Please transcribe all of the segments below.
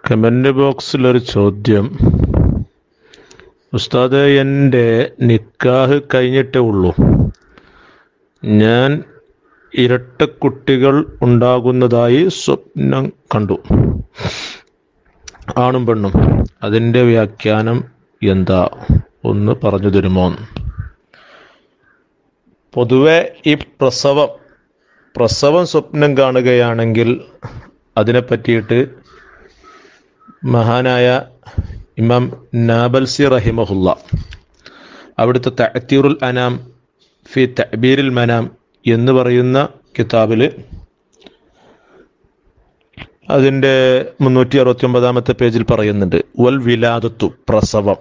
comment ബോക്സിലൊരു ചോദ്യം ഉസ്താദ് എൻ്റെ നിക്കാഹ് കഴിഞ്ഞിട്ടേ ഉള്ളൂ ഞാൻ ഇരട്ടക്കുട്ടികൾ ഉണ്ടാകുന്നതായി സ്വപ്നം കണ്ടു ആണും പെണ്ണും അതിൻ്റെ വ്യാഖ്യാനം എന്താ ഒന്ന് പറഞ്ഞു തരുമോ പൊതുവെ ഈ പ്രസവം പ്രസവം സ്വപ്നം കാണുകയാണെങ്കിൽ അതിനെ പറ്റിയിട്ട് മഹാനായ ഇമാം നാബൽസി റഹിമഹുല്ല അവിടുത്തെ തഅത്തീറുൽ അനാം ഫി തഅബീരിൽ മനാം എന്ന് പറയുന്ന കിതാബിൽ അതിൻ്റെ മുന്നൂറ്റി അറുപത്തി ഒമ്പതാമത്തെ പേജിൽ പറയുന്നുണ്ട് വൽ വിലാദത്തു പ്രസവം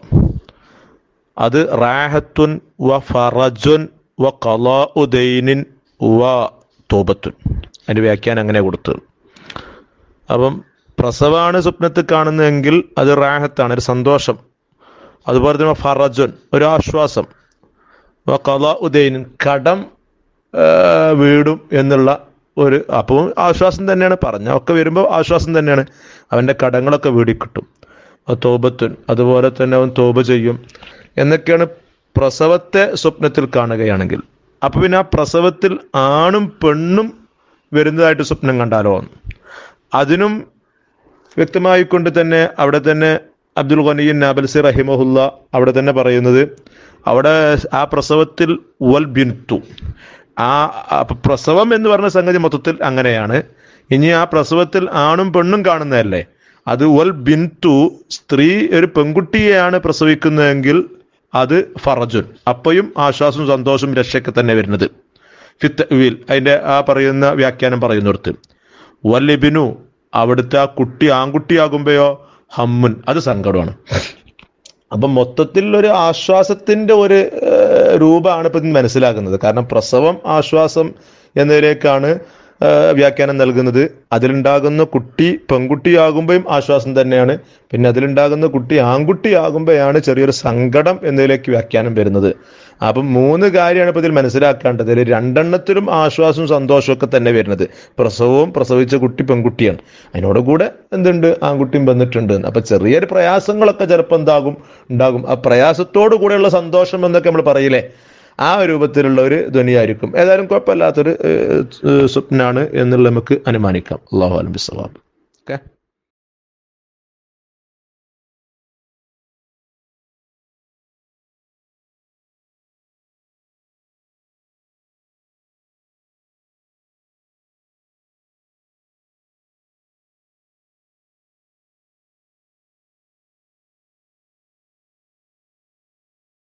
അത് റാഹത്തുൻ വ ഫറജുൻ വ കലാഉദൈനിൻ വ തോബത്തുൻ അതിൻ്റെ വ്യാഖ്യാനം അങ്ങനെ കൊടുത്തത് അപ്പം പ്രസവമാണ് സ്വപ്നത്തിൽ കാണുന്നതെങ്കിൽ അത് റാഹത്താണ് ഒരു സന്തോഷം അതുപോലെ തന്നെ ഫറജുൻ ഒരു ആശ്വാസം വ കലാഉദൈനിൻ കടം ആ, വീടും എന്നുള്ള ഒരു അപ്പോൾ ആശ്വാസം തന്നെയാണ് പറഞ്ഞ ഒക്കെ വരുമ്പോൾ ആശ്വാസം തന്നെയാണ് അവൻ്റെ കടങ്ങളൊക്കെ വീടിക്കിട്ടും തോബത്തുൻ അതുപോലെ തന്നെ അവൻ തോബ ചെയ്യും എന്നൊക്കെയാണ് പ്രസവത്തെ സ്വപ്നത്തിൽ കാണുകയാണെങ്കിൽ അപ്പോൾ പിന്നെ ആ പ്രസവത്തിൽ ആണും പെണ്ണും വരുന്നതായിട്ട് സ്വപ്നം കണ്ടാലോ അതിനും വ്യക്തമായിക്കൊണ്ട് തന്നെ അവിടെ തന്നെ അബ്ദുൽ ഖനിയൻ നാബൽസി റഹിമഹുല്ല അവിടെ തന്നെ പറയുന്നത് അവിടെ ആ പ്രസവത്തിൽ വൽ ബിൻതു ആ അപ്പൊ പ്രസവം എന്ന് പറഞ്ഞ സംഗതി മൊത്തത്തിൽ അങ്ങനെയാണ് ഇനി ആ പ്രസവത്തിൽ ആണും പെണ്ണും കാണുന്നതല്ലേ അത് വൽ ബിൻതു സ്ത്രീ ഒരു പെൺകുട്ടിയെയാണ് പ്രസവിക്കുന്നതെങ്കിൽ അത് ഫറജുൻ അപ്പോഴും ആശ്വാസവും സന്തോഷവും രക്ഷയൊക്കെ തന്നെ വരുന്നത് ഫിത്തവിൽ അതിന്റെ ആ പറയുന്ന വ്യാഖ്യാനം പറയുന്നിടത്ത് വല്ലിബിനു അവിടുത്തെ ആ കുട്ടി ആൺകുട്ടിയാകുമ്പോഴോ ഹമ്മുൻ അത് സങ്കടമാണ് അപ്പം മൊത്തത്തിൽ ഒരു ആശ്വാസത്തിന്റെ ഒരു ഏഹ്, രൂപമാണ് ഇപ്പം ഇത് മനസ്സിലാക്കുന്നത് കാരണം പ്രസവം ആശ്വാസം എന്നതിലേക്കാണ് ഏഹ്, വ്യാഖ്യാനം നൽകുന്നത് അതിലുണ്ടാകുന്ന കുട്ടി പെൺകുട്ടിയാകുമ്പോഴും ആശ്വാസം തന്നെയാണ് പിന്നെ അതിലുണ്ടാകുന്ന കുട്ടി ആൺകുട്ടിയാകുമ്പോഴാണ് ചെറിയൊരു സങ്കടം എന്നതിലേക്ക് വ്യാഖ്യാനം വരുന്നത് അപ്പം മൂന്ന് കാര്യമാണ് ഇപ്പം ഇതിൽ മനസ്സിലാക്കേണ്ടത് ഇതിൽ രണ്ടെണ്ണത്തിലും ആശ്വാസവും സന്തോഷവും ഒക്കെ തന്നെ വരുന്നത് പ്രസവവും പ്രസവിച്ച കുട്ടി പെൺകുട്ടിയാണ് അതിനോട് കൂടെ എന്തുണ്ട് ആൺകുട്ടിയും വന്നിട്ടുണ്ട് അപ്പൊ ചെറിയൊരു പ്രയാസങ്ങളൊക്കെ ചിലപ്പോൾ എന്താകും ഉണ്ടാകും ആ പ്രയാസത്തോടു കൂടെയുള്ള സന്തോഷം എന്നൊക്കെ നമ്മൾ പറയില്ലേ ആ രൂപത്തിലുള്ള ഒരു ധ്വനിയായിരിക്കും ഏതായാലും കുഴപ്പമില്ലാത്തൊരു ഏഹ്, ഏഹ്, സ്വപ്നാണ് എന്നുള്ള നമുക്ക് അനുമാനിക്കാം അള്ളാഹു അലം ബിസ്വാബ് ഓക്കെ